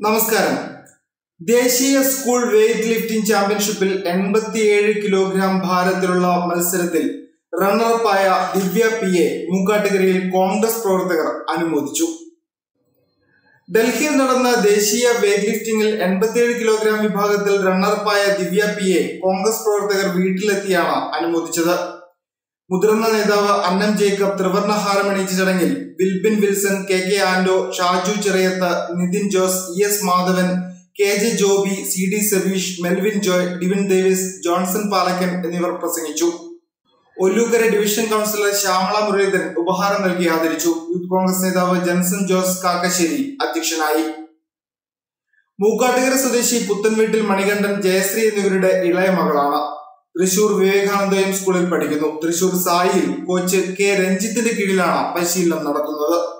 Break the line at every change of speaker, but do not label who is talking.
നമസ്കാരം ദേശീയ school weight lifting ചാമ്പ്യൻഷിപ്പിൽ എൺപത്തിയേഴ് കിലോഗ്രാം ഭാരത്തിലുള്ള മത്സരത്തിൽ റണ്ണറപ്പായ ദിവ്യ പി എ മൂക്കാട്ടുകരയിൽ കോൺഗ്രസ് പ്രവർത്തകർ അനുമോദിച്ചു ഡൽഹിയിൽ നടന്ന ദേശീയ വെയ്റ്റ് ലിഫ്റ്റിംഗിൽ എൺപത്തിയേഴ് കിലോഗ്രാം വിഭാഗത്തിൽ റണ്ണറപ്പായ ദിവ്യ പി എ കോൺഗ്രസ് പ്രവർത്തകർ വീട്ടിലെത്തിയാണ് അനുമോദിച്ചത് മുതിർന്ന നേതാവ് അന്നം ജേക്കബ് ത്രിവർണ്ണ ഹാരമണിയിച്ച ചടങ്ങിൽ Wilbin Wilson K K Ando Shaju Cheriyath Nithin Jose E S Madhavan K J Joby C D Sabeesh Melvin Joy Divin Davis Johnson Palakkan എന്നിവർ പ്രസംഗിച്ചു ഒല്ലൂക്കര ഡിവിഷൻ കൗൺസിലർ ശ്യാമള മുരളീധരൻ ഉപഹാരം നൽകി ആദരിച്ചു യൂത്ത് കോൺഗ്രസ് നേതാവ് ജൻസൺ ജോസ് കാക്കശ്ശേരി അധ്യക്ഷനായി മൂക്കാട്ടുകര സ്വദേശി പുത്തൻവീട്ടിൽ മണികണ്ഠൻ ജയശ്രീ എന്നിവരുടെ ഇളയ മകളാണ് തൃശൂർ വിവേകാനന്ദയം സ്കൂളിൽ പഠിക്കുന്നു തൃശൂർ സായിയിൽ കോച്ച് കെ രഞ്ജിത്തിന്റെ കീഴിലാണ് പരിശീലനം നടത്തുന്നത്